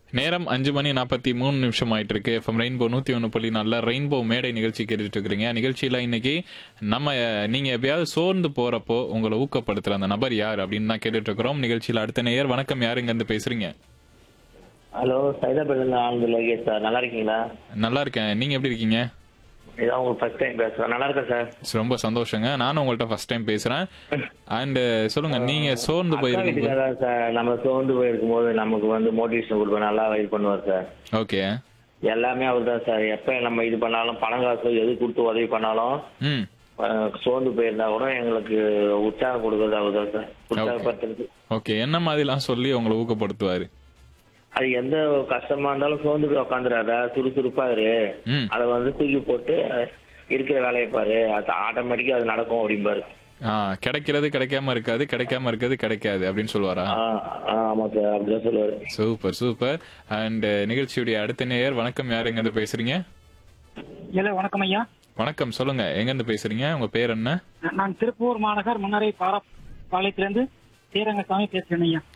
நேரம் அஞ்சு மணி நாற்பத்தி மூணு நிமிஷம் ஆயிட்டு இருக்கு எஃப்எம் ரெயின்போ நூத்தி ஒன்று புள்ளி நல்ல ரெயின்போ மேடை நிகழ்ச்சி கேட்டுட்டு இருக்கிறீங்க நிகழ்ச்சியில இன்னைக்கு நம்ம அஹ், நீங்க எப்பயாவது சோர்ந்து போறப்போ உங்களை ஊக்கப்படுத்துற அந்த நபர் யார் அப்படின்னு தான் கேட்டுட்டு இருக்கிறோம் நிகழ்ச்சியில அடுத்த நேயர் வணக்கம் யாருங்க இருந்து பேசுறீங்க ஹலோ சைதாபேட்டில் ஆனந்த் லோகேஷ் சார் நல்லா இருக்கீங்களா நல்லா இருக்கேன் நீங்க எப்படி இருக்கீங்க இதான் உங்களுக்கு ஃபர்ஸ்ட் டைம் பேசுகிறேன் நல்லா இருக்கேன் சார் ரொம்ப சந்தோஷங்க நானும் உங்கள்ட்ட ஃபர்ஸ்ட் டைம் பேசுறேன் அண்ட் சொல்லுங்க நீங்க சோர்ந்து அக்கா போயிருக்கும் வீட்டுக்காக தான் சார் நம்ம சோர்ந்து போயிருக்கும் போது நமக்கு வந்து மோட்டிவேஷன் கொடுப்பேன் நல்லா இது பண்ணுவார் சார் ஓகே எல்லாமே அவர் தான் சார் எப்போ நம்ம இது பண்ணாலும் பணம் காசு எது கொடுத்து உதவி பண்ணாலும் ம் அஹ், சோர்ந்து போயிருந்தா கூட எங்களுக்கு உற்சாகம் கொடுக்கறது அவர் தான் சார் உற்சாகப்படுத்துறது ஓகே என்ன மாதிரிலாம் சொல்லி உங்களை ஊக்கப்படுத்துவாரு அது எந்த கஷ்டமா இருந்தாலும் சோர்ந்து போய் உட்காந்துடாத சுறுசுறுப்பா இரு ம் அதை வந்து தூக்கி போட்டு அஹ், இருக்கிற வேலையை பாரு அது ஆட்டோமேட்டிக்கா அது நடக்கும் அப்படிம்பாரு ஆ கிடைக்கிறது கிடைக்காம இருக்காது கிடைக்காம இருக்கிறது கிடைக்காது அப்படின்னு சொல்லுவாரா ஆ ஆ, ஆமா சார் அப்படிதான் சொல்லுவாரு சூப்பர் சூப்பர் அண்ட் நிகழ்ச்சியுடைய அடுத்த நேயர் வணக்கம் யார் எங்க இருந்து பேசுறீங்க ஹலோ வணக்கம் ஐயா வணக்கம் சொல்லுங்க எங்க இருந்து பேசுறீங்க உங்க பேர் என்ன நான் திருப்பூர் மாநகர் முன்னரை பாலத்திலிருந்து ஸ்ரீரங்கசாமி பேசுறேன் ஐயா